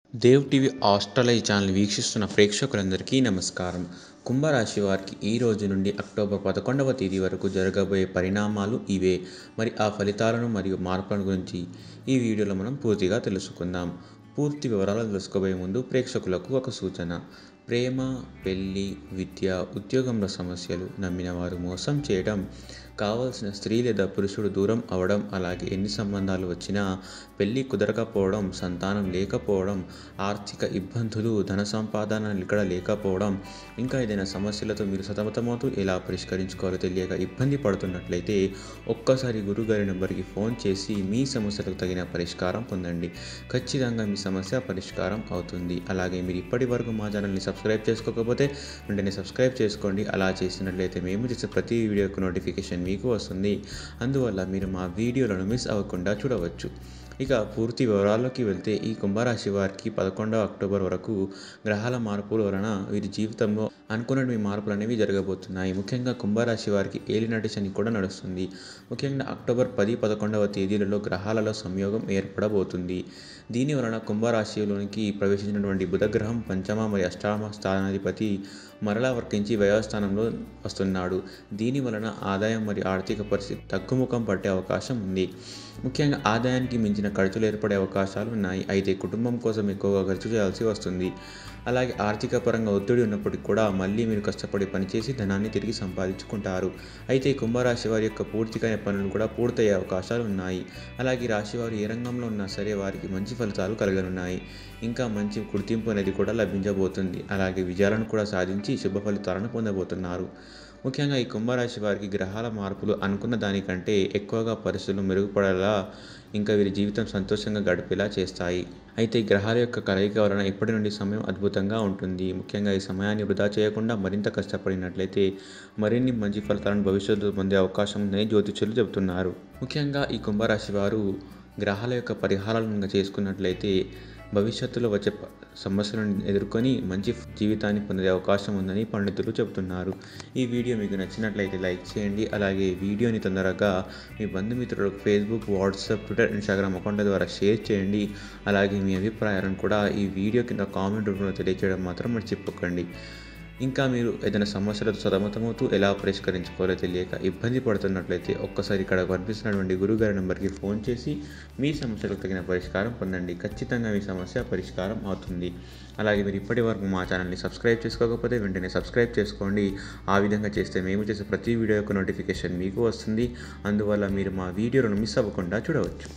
Dev TV Australia ఈ channel వీక్షిస్తున్న ప్రేక్షకులందరికీ నమస్కారం కుంభరాశి వారికి ఈ రోజు నుండి అక్టోబర్ పదకొండవ తేదీ వరకు జరగబోయే పరిణామాలు ఇవే మరి ఆ ఫలితాలను మరియు మార్పులను గురించి ఈ వీడియోలో మనం పూర్తిగా తెలుసుకుందాం పూర్తి వివరాలు తెలుసుకోబోయే ముందు ప్రేక్షకులకు ఒక సూచన ప్రేమ పెళ్ళి విద్య ఉద్యోగంలో సమస్యలు నమ్మిన వారు మోసం చేయడం కావలసిన స్త్రీ లేదా పురుషుడు దూరం అవడం అలాగే ఎన్ని సంబంధాలు వచ్చినా పెళ్ళి కుదరకపోవడం సంతానం లేకపోవడం ఆర్థిక ఇబ్బందులు ధన సంపాదన ఇక్కడ లేకపోవడం ఇంకా ఏదైనా సమస్యలతో మీరు సతమతమవుతూ ఎలా పరిష్కరించుకోవాలో తెలియక ఇబ్బంది పడుతున్నట్లయితే ఒక్కసారి గురుగారి నెంబర్కి ఫోన్ చేసి మీ సమస్యలకు తగిన పరిష్కారం పొందండి ఖచ్చితంగా మీ సమస్య పరిష్కారం అవుతుంది అలాగే మీరు ఇప్పటి వరకు మా ఛానల్ని సబ్స్క్రైబ్ చేసుకోకపోతే వెంటనే సబ్స్క్రైబ్ చేసుకోండి అలా చేసినట్లయితే మేము చేసే ప్రతి వీడియోకు నోటిఫికేషన్ మీకు వస్తుంది అందువల్ల మీరు మా వీడియోలను మిస్ అవ్వకుండా చూడవచ్చు ఇక పూర్తి వివరాల్లోకి వెళ్తే ఈ కుంభరాశి వారికి పదకొండవ అక్టోబర్ వరకు గ్రహాల మార్పుల వలన వీరి జీవితంలో అనుకున్నవి మార్పులు అనేవి జరగబోతున్నాయి ముఖ్యంగా కుంభరాశి వారికి ఏలినాటి శని కూడా నడుస్తుంది ముఖ్యంగా అక్టోబర్ పది పదకొండవ తేదీలలో గ్రహాలలో సంయోగం ఏర్పడబోతుంది దీని వలన కుంభరాశిలోనికి ప్రవేశించినటువంటి బుధగ్రహం పంచమ మరియు అష్టామ స్థానాధిపతి మరలా వర్తించి వ్యయస్థానంలో వస్తున్నాడు దీని వలన ఆదాయం మరియు ఆర్థిక పరిస్థితి తగ్గుముఖం పట్టే అవకాశం ఉంది ముఖ్యంగా ఆదాయానికి మించిన ఖర్చులు ఏర్పడే అవకాశాలు ఉన్నాయి అయితే కుటుంబం కోసం ఎక్కువగా ఖర్చు చేయాల్సి వస్తుంది అలాగే ఆర్థిక పరంగా ఒత్తిడి ఉన్నప్పటికీ కూడా మళ్ళీ మీరు కష్టపడి పనిచేసి ధనాన్ని తిరిగి సంపాదించుకుంటారు అయితే కుంభరాశి వారి యొక్క పూర్తికైన పనులు కూడా పూర్తయ్యే అవకాశాలు ఉన్నాయి అలాగే రాశి వారు ఏ రంగంలో ఉన్నా సరే వారికి మంచి ఫలితాలు కలగనున్నాయి ఇంకా మంచి గుర్తింపు అనేది కూడా లభించబోతుంది అలాగే విజయాలను కూడా సాధించి శుభ ఫలితాలను పొందబోతున్నారు ముఖ్యంగా ఈ కుంభరాశి వారికి గ్రహాల మార్పులు అనుకున్న దానికంటే ఎక్కువగా పరిస్థితులు మెరుగుపడేలా ఇంకా వీరి జీవితం సంతోషంగా గడిపేలా చేస్తాయి అయితే గ్రహాల యొక్క కలయిక వలన ఇప్పటి నుండి సమయం అద్భుతంగా ఉంటుంది ముఖ్యంగా ఈ సమయాన్ని వృధా చేయకుండా మరింత కష్టపడినట్లయితే మరిన్ని మంచి ఫలితాలను భవిష్యత్తులో పొందే అవకాశం ఉందని జ్యోతిష్యులు చెబుతున్నారు ముఖ్యంగా ఈ కుంభరాశి వారు గ్రహాల యొక్క పరిహారాలను చేసుకున్నట్లయితే భవిష్యత్తులో వచ్చే సమస్యలను ఎదుర్కొని మంచి జీవితాన్ని పొందే అవకాశం ఉందని పండితులు చెబుతున్నారు ఈ వీడియో మీకు నచ్చినట్లయితే లైక్ చేయండి అలాగే వీడియోని తొందరగా మీ బంధుమిత్రులకు Facebook WhatsApp Twitter Instagram account ద్వారా షేర్ చేయండి అలాగే మీ అభిప్రాయాలను కూడా ఈ వీడియో కింద కామెంట్ రూపంలో తెలియజేయడం మాత్రం మర్చిపోకండి ఇంకా మీరు ఏదైనా సమస్యలతో సతమతమవుతూ ఎలా పరిష్కరించుకోవాలో తెలియక ఇబ్బంది పడుతున్నట్లయితే ఒక్కసారి ఇక్కడ కనిపిస్తున్నటువంటి గురుగారి నెంబర్కి ఫోన్ చేసి మీ సమస్యలకు తగిన పరిష్కారం పొందండి ఖచ్చితంగా మీ సమస్య పరిష్కారం అవుతుంది అలాగే మీరు ఇప్పటి వరకు మా ఛానల్ని సబ్స్క్రైబ్ చేసుకోకపోతే వెంటనే సబ్స్క్రైబ్ చేసుకోండి ఆ విధంగా చేస్తే మేము చేసే ప్రతి వీడియో యొక్క నోటిఫికేషన్ మీకు వస్తుంది అందువల్ల మీరు మా వీడియోలను మిస్ అవ్వకుండా చూడవచ్చు